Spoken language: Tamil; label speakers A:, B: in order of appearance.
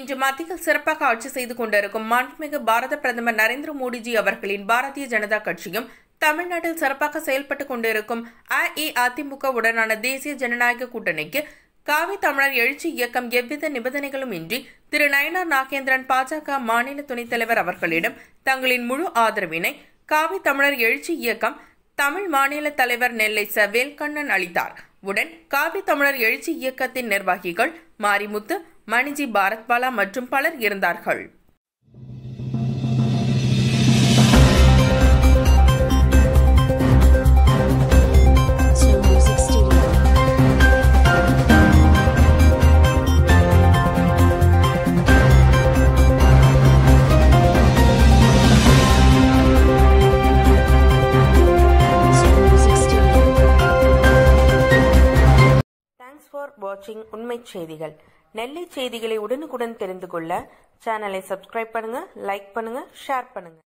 A: இன்று மத்தியில் சிறப்பாக ஆட்சி செய்து கொண்டிருக்கும் மாண்புமிகு பாரத பிரதமர் நரேந்திர மோடிஜி அவர்களின் பாரதிய ஜனதா கட்சியும் தமிழ்நாட்டில் சிறப்பாக செயல்பட்டுக் கொண்டிருக்கும் அஇஅதிமுக உடனான தேசிய ஜனநாயக கூட்டணிக்கு காவி தமிழர் எழுச்சி இயக்கம் எவ்வித நிபந்தனைகளும் இன்றி திரு நயனார் நாகேந்திரன் பாஜக மாநில துணைத் தலைவர் அவர்களிடம் தங்களின் முழு ஆதரவினை காவி தமிழர் எழுச்சி இயக்கம் தமிழ் மாநில தலைவர் நெல்லை ச வேல்கண்ணன் அளித்தார் உடன் காவி தமிழர் எழுச்சி இயக்கத்தின் நிர்வாகிகள் மாரிமுத்து மணிஜி பாரத்பாலா மற்றும் பலர் இருந்தார்கள்
B: Two Music Studio. Two Music Studio.
A: Thanks for வாட்சிங் உண்மை செய்திகள் நெல்லை செய்திகளை உடனுக்குடன் தெரிந்து கொள்ள சேனலை சப்ஸ்கிரைப் பண்ணுங்க லைக் பண்ணுங்க ஷேர் பண்ணுங்க